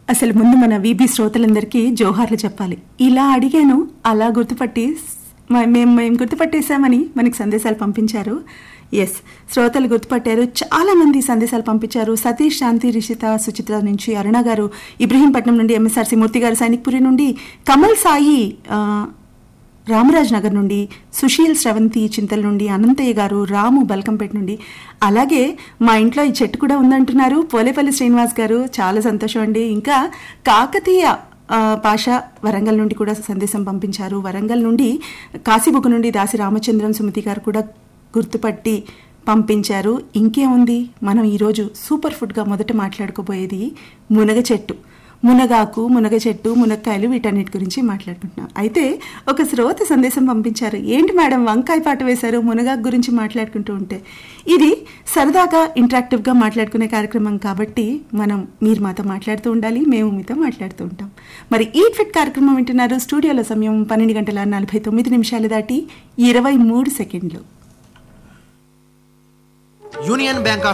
అసలు ముందు మన వీబీ శ్రోతలందరికీ జోహార్లు చెప్పాలి ఇలా అడిగాను అలా గుర్తుపట్టి మ- మేము మేము గుర్తుపట్టేశామని మనకి సందేశాలు పంపించారు ఎస్ శ్రోతలు గుర్తుపట్టారు చాలా మంది సందేశాలు పంపించారు సతీష్ శాంతి రిషిత సుచిత్ర నుంచి అరుణ గారు ఇబ్రహీంపట్నం నుండి ఎంఎస్ఆర్సీ మూర్తి గారు సైనిక్పురి నుండి కమల్ సాయి ఆ, రామరాజ్ నగర్ నుండి సుశీల్ శ్రవంతి చింతల నుండి అనంతయ్య గారు రాము బల్కంపేట నుండి అలాగే మా ఇంట్లో ఈ చెట్టు కూడా ఉందంటున్నారు పోలేపల్లి శ్రీనివాస్ గారు చాలా సంతోషం అండి ఇంకా కాకతీయ ఆ, పాష వరంగల్ నుండి కూడా సందేశం పంపించారు వరంగల్ నుండి కాశీబుక్ నుండి దాసి రామచంద్రం సుమతి గారు కూడా గుర్తుపట్టి పంపించారు ఇంకేముంది మనం ఈరోజు సూపర్ ఫుడ్గా మొదట మాట్లాడుకోబోయేది మునగ చెట్టు మునగాకు మునగ చెట్టు మునక్కాయలు వీటన్నిటి గురించి మాట్లాడుకుంటున్నాం అయితే ఒక శ్రోత సందేశం పంపించారు ఏంటి మేడం వంకాయ పాట వేశారు మునగాకు గురించి మాట్లాడుకుంటూ ఉంటే ఇది సరదాగా ఇంటరాక్టివ్గా మాట్లాడుకునే కార్యక్రమం కాబట్టి మనం మీరు మాతో మాట్లాడుతూ ఉండాలి మేము మీతో మాట్లాడుతూ ఉంటాం మరి ఈట్ ఫిట్ కార్యక్రమం వింటున్నారు స్టూడియోలో సమయం పన్నెండు గంటల నలభై తొమ్మిది నిమిషాలు దాటి ఇరవై మూడు సెకండ్లు యూనియన్ బ్యాంక్ ఆఫ్